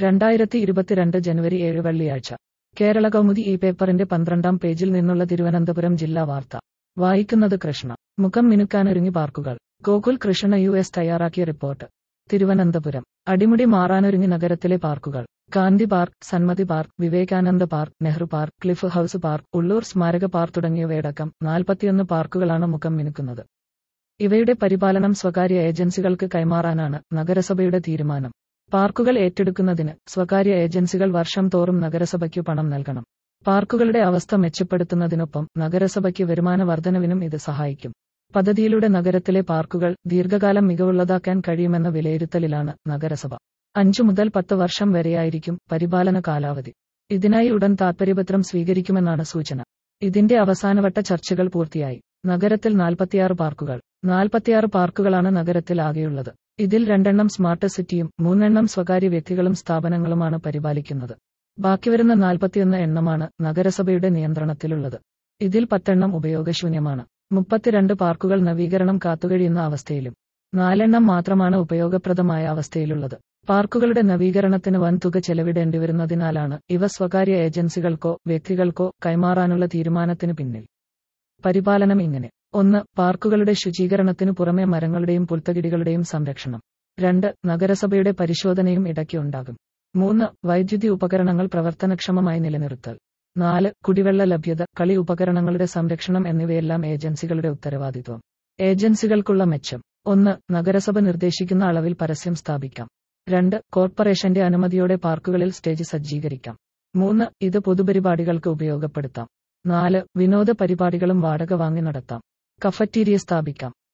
രണ്ടായിരത്തി ഇരുപത്തിരണ്ട് ജനുവരി ഏഴ് വെള്ളിയാഴ്ച കേരള കൗമുദി ഈ പേപ്പറിന്റെ പന്ത്രണ്ടാം പേജിൽ നിന്നുള്ള തിരുവനന്തപുരം ജില്ലാ വാർത്ത വായിക്കുന്നത് കൃഷ്ണ മുഖം മിനുക്കാനൊരുങ്ങി പാർക്കുകൾ ഗോകുൽ കൃഷ്ണ യു എസ് തയ്യാറാക്കിയ റിപ്പോർട്ട് തിരുവനന്തപുരം അടിമുടി മാറാനൊരുങ്ങി നഗരത്തിലെ പാർക്കുകൾ Gandhi park Sanmathi park Vivekananda park Nehru park Cliff House park Ulloor സ്മാരക പാർക്ക് തുടങ്ങിയവയടക്കം നാൽപ്പത്തിയൊന്ന് പാർക്കുകളാണ് മുഖം മിനുക്കുന്നത് ഇവയുടെ പരിപാലനം സ്വകാര്യ ഏജൻസികൾക്ക് കൈമാറാനാണ് നഗരസഭയുടെ തീരുമാനം പാർക്കുകൾ ഏറ്റെടുക്കുന്നതിന് സ്വകാര്യ ഏജൻസികൾ വർഷം തോറും നഗരസഭയ്ക്കു പണം നൽകണം പാർക്കുകളുടെ അവസ്ഥ മെച്ചപ്പെടുത്തുന്നതിനൊപ്പം നഗരസഭയ്ക്ക് വരുമാന വർധനവിനും ഇത് സഹായിക്കും പദ്ധതിയിലൂടെ നഗരത്തിലെ പാർക്കുകൾ ദീർഘകാലം മികവുള്ളതാക്കാൻ കഴിയുമെന്ന വിലയിരുത്തലിലാണ് നഗരസഭ അഞ്ചു മുതൽ പത്ത് വർഷം വരെയായിരിക്കും പരിപാലന കാലാവധി ഇതിനായി ഉടൻ താൽപര്യപത്രം സ്വീകരിക്കുമെന്നാണ് സൂചന ഇതിന്റെ അവസാനവട്ട ചർച്ചകൾ പൂർത്തിയായി നഗരത്തിൽ നാൽപ്പത്തിയാറ് പാർക്കുകൾ നാൽപ്പത്തിയാറ് പാർക്കുകളാണ് നഗരത്തിൽ ആകെയുള്ളത് ഇതിൽ രണ്ടെണ്ണം സ്മാർട്ട് സിറ്റിയും മൂന്നെണ്ണം സ്വകാര്യ വ്യക്തികളും സ്ഥാപനങ്ങളുമാണ് പരിപാലിക്കുന്നത് ബാക്കി വരുന്ന നാൽപ്പത്തിയൊന്ന് എണ്ണമാണ് നഗരസഭയുടെ നിയന്ത്രണത്തിലുള്ളത് ഇതിൽ പത്തെണ്ണം ഉപയോഗശൂന്യമാണ് മുപ്പത്തിരണ്ട് പാർക്കുകൾ നവീകരണം കാത്തുകഴിയുന്ന അവസ്ഥയിലും നാലെണ്ണം മാത്രമാണ് ഉപയോഗപ്രദമായ അവസ്ഥയിലുള്ളത് പാർക്കുകളുടെ നവീകരണത്തിന് വൻ തുക ചെലവിടേണ്ടിവരുന്നതിനാലാണ് ഇവ സ്വകാര്യ ഏജൻസികൾക്കോ വ്യക്തികൾക്കോ കൈമാറാനുള്ള തീരുമാനത്തിന് പിന്നിൽ പരിപാലനം ഇങ്ങനെ ഒന്ന് പാർക്കുകളുടെ ശുചീകരണത്തിനു പുറമെ മരങ്ങളുടെയും പുൽത്തകിടികളുടെയും സംരക്ഷണം രണ്ട് നഗരസഭയുടെ പരിശോധനയും ഇടയ്ക്ക് ഉണ്ടാകും മൂന്ന് വൈദ്യുതി ഉപകരണങ്ങൾ പ്രവർത്തനക്ഷമമായി നിലനിർത്തൽ നാല് കുടിവെള്ള ലഭ്യത കളി ഉപകരണങ്ങളുടെ സംരക്ഷണം എന്നിവയെല്ലാം ഏജൻസികളുടെ ഉത്തരവാദിത്വം ഏജൻസികൾക്കുള്ള മെച്ചം ഒന്ന് നഗരസഭ നിർദ്ദേശിക്കുന്ന അളവിൽ പരസ്യം സ്ഥാപിക്കാം രണ്ട് കോർപ്പറേഷന്റെ അനുമതിയോടെ പാർക്കുകളിൽ സ്റ്റേജ് സജ്ജീകരിക്കാം മൂന്ന് ഇത് പൊതുപരിപാടികൾക്ക് ഉപയോഗപ്പെടുത്താം നാല് വിനോദ പരിപാടികളും വാടക വാങ്ങി നടത്താം കഫറ്റീരിയ സ്ഥാപിക്കാം